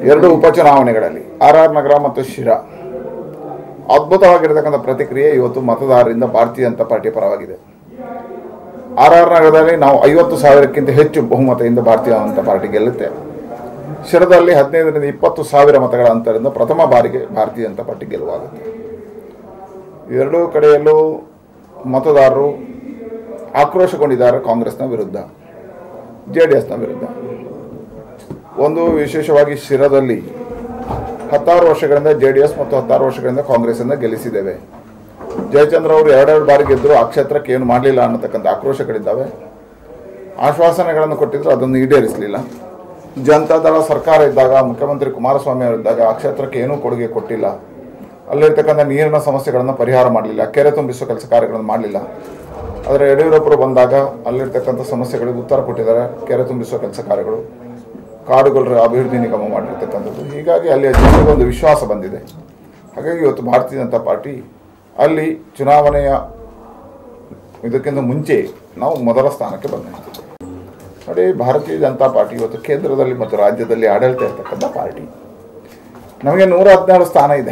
ಎರಡು ಉಪಚುನಾವಣೆಗಳಲ್ಲಿ R R ನಗರ ಮತ್ತು ಶಿರಾ ಅದ್ಭುತವಾಗಿರ್ತಕ್ಕಂಥ ಪ್ರತಿಕ್ರಿಯೆ ಇವತ್ತು ಮತದಾರರಿಂದ ಭಾರತೀಯ ಜನತಾ ಪಾರ್ಟಿ ಪರವಾಗಿದೆ ಆರ್ ಆರ್ ನಗರದಲ್ಲಿ ನಾವು ಐವತ್ತು ಸಾವಿರಕ್ಕಿಂತ ಹೆಚ್ಚು ಬಹುಮತದಿಂದ ಭಾರತೀಯ ಜನತಾ ಪಾರ್ಟಿ ಗೆಲ್ಲುತ್ತೆ ಶಿರದಲ್ಲಿ ಹದಿನೈದರಿಂದ ಇಪ್ಪತ್ತು ಸಾವಿರ ಮತಗಳ ಅಂತರದಿಂದ ಪ್ರಥಮ ಬಾರಿಗೆ ಭಾರತೀಯ ಜನತಾ ಪಾರ್ಟಿ ಗೆಲುವಾಗುತ್ತೆ ಎರಡೂ ಕಡೆಯಲ್ಲೂ ಮತದಾರರು ಆಕ್ರೋಶಗೊಂಡಿದ್ದಾರೆ ಕಾಂಗ್ರೆಸ್ನ ವಿರುದ್ಧ ಜೆ ಡಿ ಎಸ್ನ ವಿರುದ್ಧ ಒಂದು ವಿಶೇಷವಾಗಿ ಶಿರದಲ್ಲಿ ಹತ್ತಾರು ವರ್ಷಗಳಿಂದ ಜೆ ಡಿ ಎಸ್ ಮತ್ತು ಹತ್ತಾರು ವರ್ಷಗಳಿಂದ ಕಾಂಗ್ರೆಸ್ಸಿಂದ ಗೆಲ್ಲಿಸಿದ್ದೇವೆ ಜಯಚಂದ್ರ ಅವರು ಎರಡೆರಡು ಬಾರಿ ಗೆದ್ದರು ಆ ಕ್ಷೇತ್ರಕ್ಕೆ ಏನು ಮಾಡಲಿಲ್ಲ ಅನ್ನತಕ್ಕಂಥ ಆಕ್ರೋಶಗಳಿದ್ದಾವೆ ಆಶ್ವಾಸನೆಗಳನ್ನು ಕೊಟ್ಟಿದ್ರು ಅದನ್ನು ಈಡೇರಿಸಲಿಲ್ಲ ಜನತಾದಳ ಸರ್ಕಾರ ಇದ್ದಾಗ ಮುಖ್ಯಮಂತ್ರಿ ಕುಮಾರಸ್ವಾಮಿ ಅವರಿದ್ದಾಗ ಆ ಕ್ಷೇತ್ರಕ್ಕೆ ಏನೂ ಕೊಡುಗೆ ಕೊಟ್ಟಿಲ್ಲ ಅಲ್ಲಿರ್ತಕ್ಕಂಥ ನೀರಿನ ಸಮಸ್ಯೆಗಳನ್ನು ಪರಿಹಾರ ಮಾಡಲಿಲ್ಲ ಕೆರೆ ತುಂಬಿಸುವ ಕೆಲಸ ಕಾರ್ಯಗಳನ್ನು ಮಾಡಲಿಲ್ಲ ಆದರೆ ಯಡಿಯೂರಪ್ಪರು ಬಂದಾಗ ಅಲ್ಲಿರ್ತಕ್ಕಂಥ ಸಮಸ್ಯೆಗಳಿಗೆ ಉತ್ತರ ಕೊಟ್ಟಿದ್ದಾರೆ ಕೆರೆ ತುಂಬಿಸುವ ಕೆಲಸ ಕಾರ್ಯಗಳು ಕಾಡುಗಳ ಅಭಿವೃದ್ಧಿ ನಿಗಮ ಮಾಡಿರ್ತಕ್ಕಂಥದ್ದು ಹೀಗಾಗಿ ಅಲ್ಲಿ ಜನರಿಗೆ ಒಂದು ವಿಶ್ವಾಸ ಬಂದಿದೆ ಹಾಗಾಗಿ ಇವತ್ತು ಭಾರತೀಯ ಜನತಾ ಪಾರ್ಟಿ ಅಲ್ಲಿ ಚುನಾವಣೆಯ ಇದಕ್ಕಿಂತ ಮುಂಚೆ ನಾವು ಮೊದಲ ಸ್ಥಾನಕ್ಕೆ ಬಂದಿದ್ದೀವಿ ನೋಡಿ ಭಾರತೀಯ ಜನತಾ ಪಾರ್ಟಿ ಇವತ್ತು ಕೇಂದ್ರದಲ್ಲಿ ಮತ್ತು ರಾಜ್ಯದಲ್ಲಿ ಆಡಳಿತ ಇರ್ತಕ್ಕಂಥ ಪಾರ್ಟಿ ನಮಗೆ ನೂರ ಹದಿನೇಳು ಸ್ಥಾನ ಇದೆ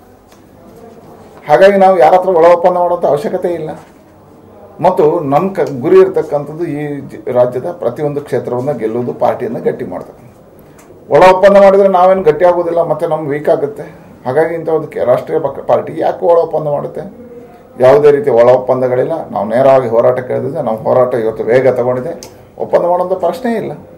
ಹಾಗಾಗಿ ನಾವು ಯಾರ ಹತ್ರ ಒಳ ಒಪ್ಪಂದ ಮಾಡೋಂಥ ಅವಶ್ಯಕತೆ ಇಲ್ಲ ಮತ್ತು ನಮ್ಮ ಕ ಗುರಿ ಇರ್ತಕ್ಕಂಥದ್ದು ಈ ಜ- ರಾಜ್ಯದ ಪ್ರತಿಯೊಂದು ಕ್ಷೇತ್ರವನ್ನು ಗೆಲ್ಲುವುದು ಪಾರ್ಟಿಯನ್ನು ಗಟ್ಟಿ ಮಾಡ್ತಕ್ಕಂಥ ಒಳ ಒಪ್ಪಂದ ಮಾಡಿದರೆ ನಾವೇನು ಗಟ್ಟಿ ಆಗೋದಿಲ್ಲ ಮತ್ತು ನಮ್ಗೆ ವೀಕ್ ಆಗುತ್ತೆ ಹಾಗಾಗಿ ಇಂಥ ಒಂದು ಕೆ- ರಾಷ್ಟ್ರೀಯ ಪಕ್ಕ ಪಾರ್ಟಿ ಯಾಕೆ ಒಳ ಒಪ್ಪಂದ ಮಾಡುತ್ತೆ ಯಾವುದೇ ರೀತಿಯ ಒಳ ಒಪ್ಪಂದಗಳಿಲ್ಲ ನಾವು ನೇರವಾಗಿ ಹೋರಾಟ ಕೇಳಿದ್ರೆ ನಮ್ಮ ಹೋರಾಟ ಇವತ್ತು ವೇಗ ತಗೊಂಡಿದೆ ಒಪ್ಪಂದ ಮಾಡೋಂಥ ಪ್ರಶ್ನೆ ಇಲ್ಲ